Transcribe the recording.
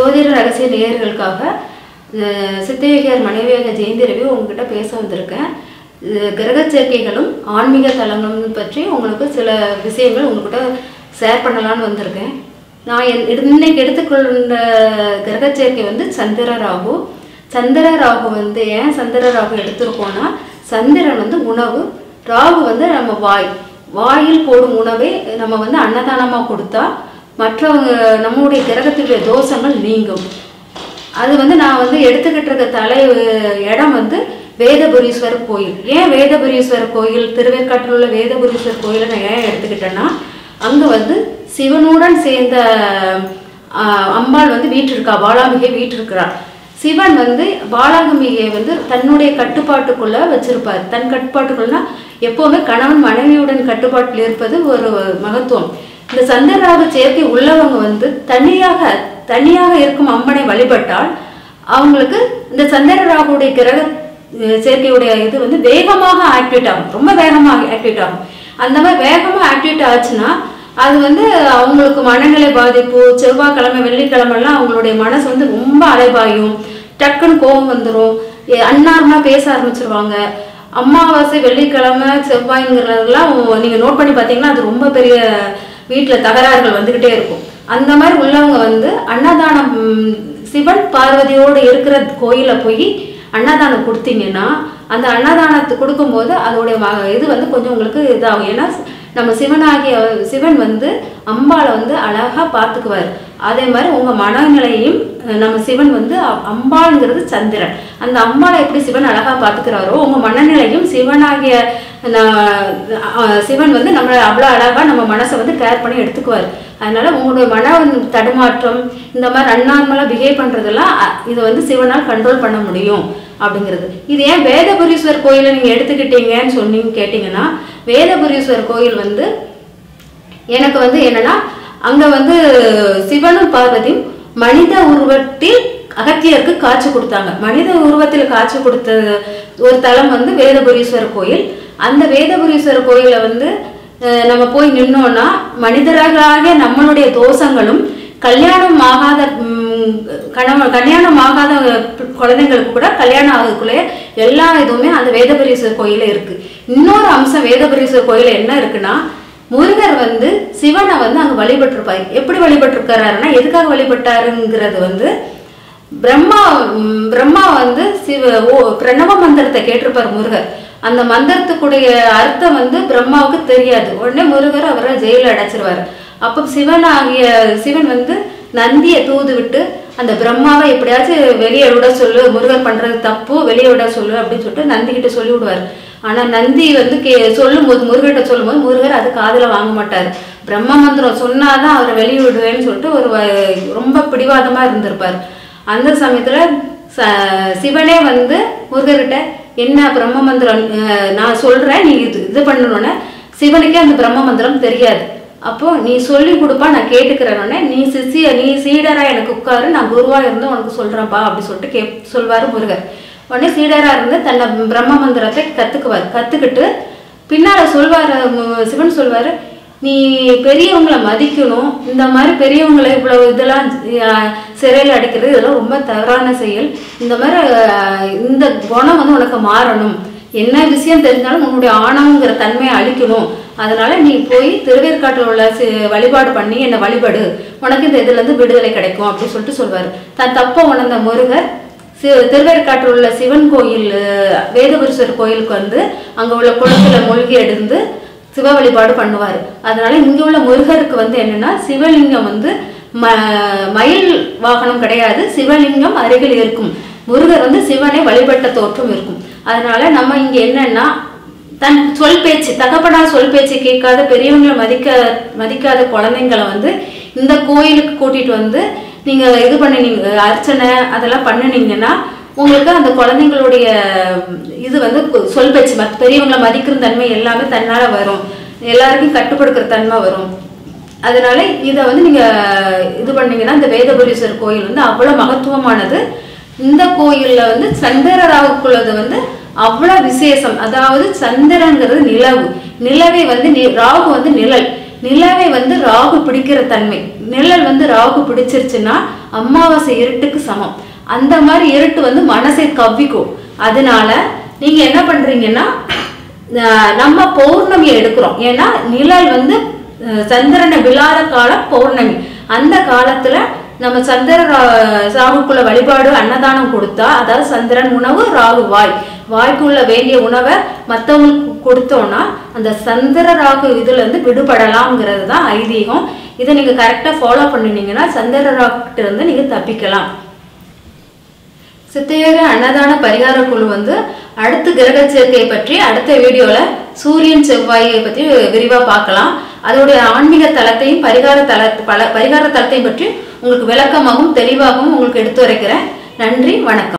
ஜோதிட ரகசிய நேயர்களுக்காக அஹ், சித்தயோகியார் மனைவியாக ஜெயந்தி ரவி உங்ககிட்ட பேச வந்திருக்கேன் இது கிரக சேர்க்கைகளும் ஆன்மீக தலங்களும் பற்றி உங்களுக்கு சில விஷயங்கள் உங்ககிட்ட ஷேர் பண்ணலான்னு வந்திருக்கேன் நான் என் இன்னைக்கு எடுத்துக்கொண்ட கிரக சேர்க்கை வந்து சந்திர ராகு சந்திர ராகு வந்து ஏன் சந்திர ராகு எடுத்திருக்கோம்னா சந்திரன் வந்து உணவு ராகு வந்து நம்ம வாய் வாயில் போடும் உணவை நம்ம வந்து அன்னதானமாக கொடுத்தா மற்றவங்க நம்மளுடைய கிரகத்துடைய தோஷங்கள் நீங்கும் அது வந்து நான் வந்து எடுத்துக்கிட்டு இருக்க தலை இடம் வந்து வேதபுரீஸ்வரர் கோயில் ஏன் வேதபுரீஸ்வரர் கோயில் திருவேற்காட்டில் உள்ள வேதபுரீஸ்வரர் கோயிலை நான் ஏன் எடுத்துக்கிட்டேன்னா அங்கே வந்து சிவனுடன் சேர்ந்த ஆஹ், அம்பாள் வந்து வீற்றிருக்கா பாலாம்பிகை வீற்றிருக்கிறாள் சிவன் வந்து பாலாம்பிகையை வந்து தன்னுடைய கட்டுப்பாட்டுக்குள்ள வச்சிருப்பார் தன் கட்டுப்பாட்டுக்குள்ளனா எப்பவுமே கணவன் மனைவியுடன் கட்டுப்பாட்டில் இருப்பது ஒரு மகத்துவம் இந்த சந்திரராக சேர்க்கை உள்ளவங்க வந்து தனியாக தனியாக இருக்கும் அம்மனை வழிபட்டால் அவங்களுக்கு இந்த சந்திரராகுடைய கிரக அஹ், சேர்க்கையுடைய இது வந்து வேகமாக ஆக்டிவேட் ஆகும் ரொம்ப வேகமாக ஆக்டிவேட் ஆகும் அந்த மாதிரி வேகமாக ஆக்டிவேட் ஆச்சுன்னா அது வந்து அவங்களுக்கு மனநிலை பாதிப்பு செவ்வாய்க்கிழமை வெள்ளிக்கிழமெல்லாம் அவங்களுடைய மனசு வந்து ரொம்ப அலைபாயும் டக்குன்னு கோபம் வந்துடும் அன்னார்னா பேச ஆரம்பிச்சிருவாங்க அமாவாசை வெள்ளிக்கிழமை செவ்வாய்ங்கிறதெல்லாம் நீங்கள் நோட் பண்ணி பார்த்தீங்கன்னா அது ரொம்ப பெரிய வீட்டில் தகராறுகள் வந்துக்கிட்டே இருக்கும் அந்த மாதிரி உள்ளவங்க வந்து அன்னதானம் ம், சிவன் பார்வதியோடு இருக்கிற கோயிலில் போய் அன்னதானம் கொடுத்தீங்கன்னா அந்த அன்னதானத்தை கொடுக்கும்போது அதோடைய ம- இது வந்து கொஞ்சம் உங்களுக்கு இதாகும் ஏன்னா நம்ம சிவனாகிய சிவன் வந்து அம்பாளை வந்து அழகா பார்த்துக்குவார் அதே மாதிரி உங்க மனநிலையையும் அஹ், நம்ம சிவன் வந்து அ- அம்பாளுங்கிறது சந்திரன் அந்த அம்பாளை எப்படி சிவன் அழகா பார்த்துக்கிறாரோ உங்க மனநிலையும் சிவனாகிய நா- அஹ், சிவன் வந்து நம்மளை அவ்வளோ அழகா நம்ம மனசை வந்து கேர் பண்ணி எடுத்துக்குவார் அதனால உங்களுடைய மன தடுமாற்றம் இந்த மாதிரி அன்நார்மலாக பிஹேவ் பண்றதெல்லாம் அ- இதை வந்து சிவனால் கண்ட்ரோல் பண்ண முடியும் அப்படிங்கிறது இது ஏன் வேதபுரீஸ்வரர் கோயிலை நீங்க எடுத்துக்கிட்டீங்கன்னு சொன்னீங்க கேட்டிங்கன்னா வேதபுரீஸ்வரர் கோயில் வந்து எனக்கு வந்து என்னன்னா அங்க வந்து சிவனும் பார்வதியும் மனித உருவத்தில் அகத்தியருக்கு காட்சி கொடுத்தாங்க மனித உருவத்தில் காட்சி கொடுத்த ஒரு தலம் வந்து வேதபுரீஸ்வரர் கோயில் அந்த வேதபுரீஸ்வரர் கோயில வந்து அஹ், நம்ம போய் நின்னோம்னா மனிதர்களாக நம்மளுடைய தோஷங்களும் கல்யாணம் ஆகாத ம், கணவன் கல்யாணம் ஆகாத குழந்தைங்களுக்கு கூட கல்யாணம் ஆகக்குள்ளே எல்லா இதுவுமே அந்த வேதபுரீஸ்வரர் கோயில இருக்கு இன்னொரு அம்சம் வேதபுரீஸ்வரர் கோயில என்ன இருக்குன்னா முருகர் வந்து சிவனை வந்து அங்க வழிபட்டிருப்பாரு எப்படி வழிபட்டிருக்காருன்னா எதுக்காக வழிபட்டாருங்கிறது வந்து பிரம்மா ம், பிரம்மா வந்து சிவ ஓ பிரணவ மந்திரத்தை கேட்டிருப்பார் முருகர் அந்த மந்திரத்துக்குடைய அர்த்தம் வந்து பிரம்மாவுக்கு தெரியாது உடனே முருகர் அவரை ஜெயில அடைச்சிருவாரு அப்போ சிவன் ஆகிய சிவன் வந்து நந்தியை தூது விட்டு அந்த பிரம்மாவை எப்படியாச்சும் வெளியே விட சொல்லு முருகர் பண்றது தப்பு வெளியே விட சொல்லு அப்படின்னு சொல்லிட்டு நந்தி கிட்ட சொல்லி விடுவார் ஆனா நந்தி வந்து கே சொல்லும்போது முருகர்கிட்ட சொல்லும்போது முருகர் அது காதுல வாங்க மாட்டார் பிரம்ம மந்திரம் சொன்னாதான் அவரை வெளியே விடுவேன்னு சொல்லிட்டு ஒரு வ- ரொம்ப பிடிவாதமா இருந்திருப்பார் அந்த சமயத்துல ச- சிவனே வந்து முருகர்கிட்ட என்ன பிரம்ம மந்திரம் அஹ், நான் சொல்றேன் நீ இது இது பண்ணணும்னு சிவனுக்கே அந்த பிரம்ம மந்திரம் தெரியாது அப்போ நீ சொல்லி கொடுப்பா நான் கேட்டுக்கிறேன்னொடனே நீ சிசிய நீ சீடரா எனக்கு உட்காரு நான் குருவா இருந்து உனக்கு சொல்றேன்ப்பா அப்படி சொல்லிட்டு கே சொல்வாரு முருகர் உடனே சீடரா இருந்து தன்னை பிரம்ம மந்திரத்தை கத்துக்குவார் கத்துக்கிட்டு பின்னால சொல்வாரு மு- சிவன் சொல்வாரு நீ பெரியவங்களை மதிக்கணும் இந்த மாதிரி பெரியவங்களை இவ்வளவு இதெல்லாம் அஹ், சிறையில் அடைக்கிறது இதெல்லாம் ரொம்ப தவறான செயல் இந்த மாதிரி அஹ், இந்த குணம் வந்து உனக்கு மாறணும் என்ன விஷயம் தெரிஞ்சாலும் உன்னுடைய ஆணவங்கிற தன்மையை அழிக்கணும் அதனால நீ போய் திருவேற்காட்டில் உள்ள சி- வழிபாடு பண்ணி என்னை வழிபடு உனக்கு இந்த இதுல இருந்து விடுதலை கிடைக்கும் அப்படின்னு சொல்லிட்டு சொல்வாரு தன் தப்ப உணர்ந்த முருகர் சி திருவேற்காட்டில் உள்ள சிவன் கோயில் அஹ், வேதபுரீஸ்வரர் கோயிலுக்கு வந்து அங்க உள்ள குளத்துல மூழ்கி எடுந்து சிவ வழிபாடு பண்ணுவார் அதனால இங்க உள்ள முருகருக்கு வந்து என்னன்னா சிவலிங்கம் வந்து ம மயில் வாகனம் கிடையாது சிவலிங்கம் அருகில் இருக்கும் முருகர் வந்து சிவனை வழிபட்ட தோற்றம் இருக்கும் அதனால நம்ம இங்க என்னன்னா தன் சொல் பேச்சு தகப்பனா சொல் பேச்சு கேட்காத பெரியவங்களை மதிக்க மதிக்காத குழந்தைங்களை வந்து இந்த கோயிலுக்கு கூட்டிட்டு வந்து நீங்க இது பண்ணினீங்க அர்ச்சனை அதெல்லாம் பண்ணுனீங்கன்னா உங்களுக்கு அந்த குழந்தைங்களுடைய இது வந்து கு- சொல் பேச்சு மற்ற பெரியவங்களை மதிக்கிற தன்மை எல்லாமே தன்னால வரும் எல்லாருக்கும் கட்டுப்படுக்கிற தன்மை வரும் அதனால இதை வந்து நீங்க இது பண்ணீங்கன்னா இந்த வேதபுரீஸ்வரர் கோயில் வந்து அவ்வளவு மகத்துவமானது இந்த கோயில்ல வந்து சந்திரராவுக்குள்ளது வந்து அவ்வளவு விசேஷம் அதாவது சந்திரங்கிறது நிலவு நிலவை வந்து நி- ராகு வந்து நிழல் நிலவை வந்து ராகு பிடிக்கிற தன்மை நிழல் வந்து ராகு பிடிச்சிருச்சுன்னா அமாவாசை இருட்டுக்கு சமம் அந்த மாதிரி இருட்டு வந்து மனசை கவ்விக்கும் அதனால நீங்க என்ன பண்றீங்கன்னா அஹ் நம்ம பௌர்ணமியை எடுக்கிறோம் ஏன்னா நிழல் வந்து அஹ் சந்திரனை விழாத காலம் பௌர்ணமி அந்த காலத்துல நம்ம சந்திர ரா- ராகுக்குள்ள வழிபாடு அன்னதானம் கொடுத்தா அதாவது சந்திரன் உணவு ராகு வாய் வாய்க்குள்ள வேண்டிய உணவை மற்றவங்களுக்கு கொடுத்தோம்னா அந்த சந்திர ராகு இதுல இருந்து விடுபடலாம்ங்கிறது தான் ஐதீகம் இதை நீங்க கரெக்டா ஃபாலோ பண்ணினீங்கன்னா சந்திர ராகுகிட்ட இருந்து நீங்க தப்பிக்கலாம் சித்தையோக அன்னதான பரிகார குழு வந்து அடுத்த கிரக சேர்க்கை பற்றி அடுத்த வீடியோல சூரியன் செவ்வாயை பற்றி விரிவா பார்க்கலாம் அதோடைய ஆன்மீக தலத்தையும் பரிகார தல பல பரிகார தலத்தையும் பற்றி உங்களுக்கு விளக்கமாகவும் தெளிவாகவும் உங்களுக்கு எடுத்து வரைக்கிறேன் நன்றி வணக்கம்